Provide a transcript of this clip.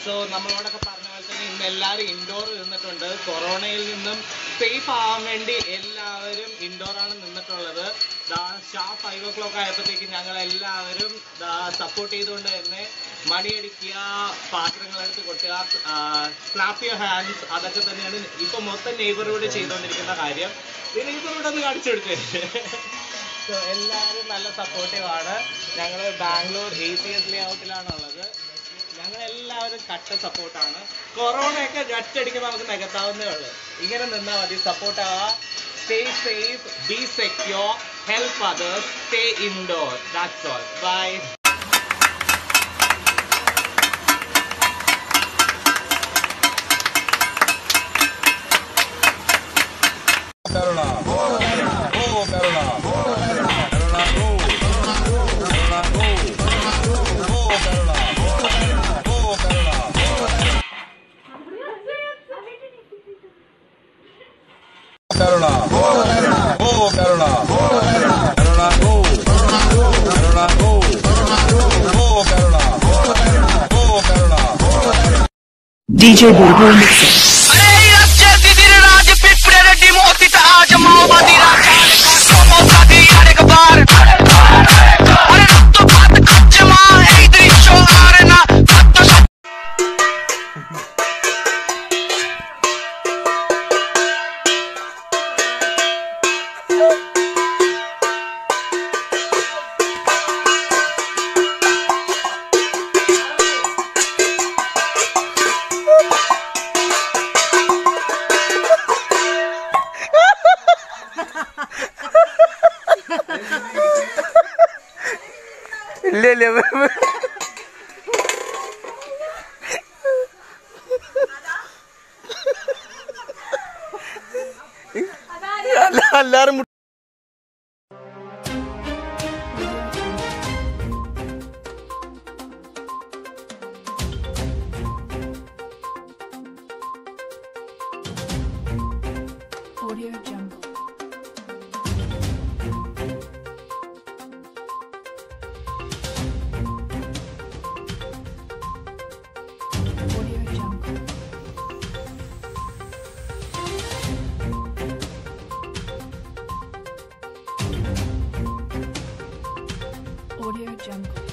So നമ്മളോടൊക്കെ പറഞ്ഞ പോലെ തന്നെ ഇന്ന് എല്ലാവരും ഇൻഡോർ നിന്നിട്ടുണ്ട് കൊറോണയിൽ നിന്നും സേഫ് ആവാൻ വേണ്ടി എല്ലാവരും ഇൻഡോർ ആണ് നിന്നിട്ടുള്ളത് ദാ ഷാർപ്പ് ഫൈവ് ഓ ക്ലോക്ക് ആയപ്പോഴത്തേക്കും ഞങ്ങൾ എല്ലാവരും ദാ സപ്പോർട്ട് ചെയ്തുകൊണ്ട് തന്നെ മണിയടിക്കുക പാത്രങ്ങൾ എടുത്ത് കൊട്ടുക ക്ലാപ്പ് യുവർ ഹാൻഡ്സ് അതൊക്കെ തന്നെയാണ് ഇപ്പൊ മൊത്തം നെയ്ബർഹുഡ് ചെയ്തുകൊണ്ടിരിക്കുന്ന കാര്യം ഈ നെയ്ബർഹുഡ് ഒന്ന് കാണിച്ചു കൊടുത്തേ സോ എല്ലാവരും നല്ല സപ്പോർട്ടീവ് ആണ് ഞങ്ങൾ ബാംഗ്ലൂർ എ സി എസ് ലേ ഔട്ടിലാണുള്ളത് ഞങ്ങൾ എല്ലാവരും കട്ട സപ്പോർട്ടാണ് കൊറോണയൊക്കെ ഒറ്റയടിക്കുമ്പോൾ നമുക്ക് നികത്താവുന്നേ ഉള്ളൂ ഇങ്ങനെ നിന്നാൽ മതി സപ്പോർട്ട് ആവാ stay safe be secure help others stay indoor that's all bye Carolina. Oh, Carolina. Carolina, go. Carolina, go. Oh, Carolina. Oh, Carolina. Carolina. Oh, Carolina. Carolina, go. Carolina, go. Oh, Carolina. Oh, Carolina. DJ Bulbul Mixer. अरे अक्षर दीदी राज पिपरे रेड्डी मोती ताज माओवादी राज मोता दी अरे कबार अरे तो बात कच्चे मां ए दृश्य आरे ना फत्तो ഇല്ല ഇല്ല എല്ലാരും Audio Jungle. Audio Jungle. Audio Jungle.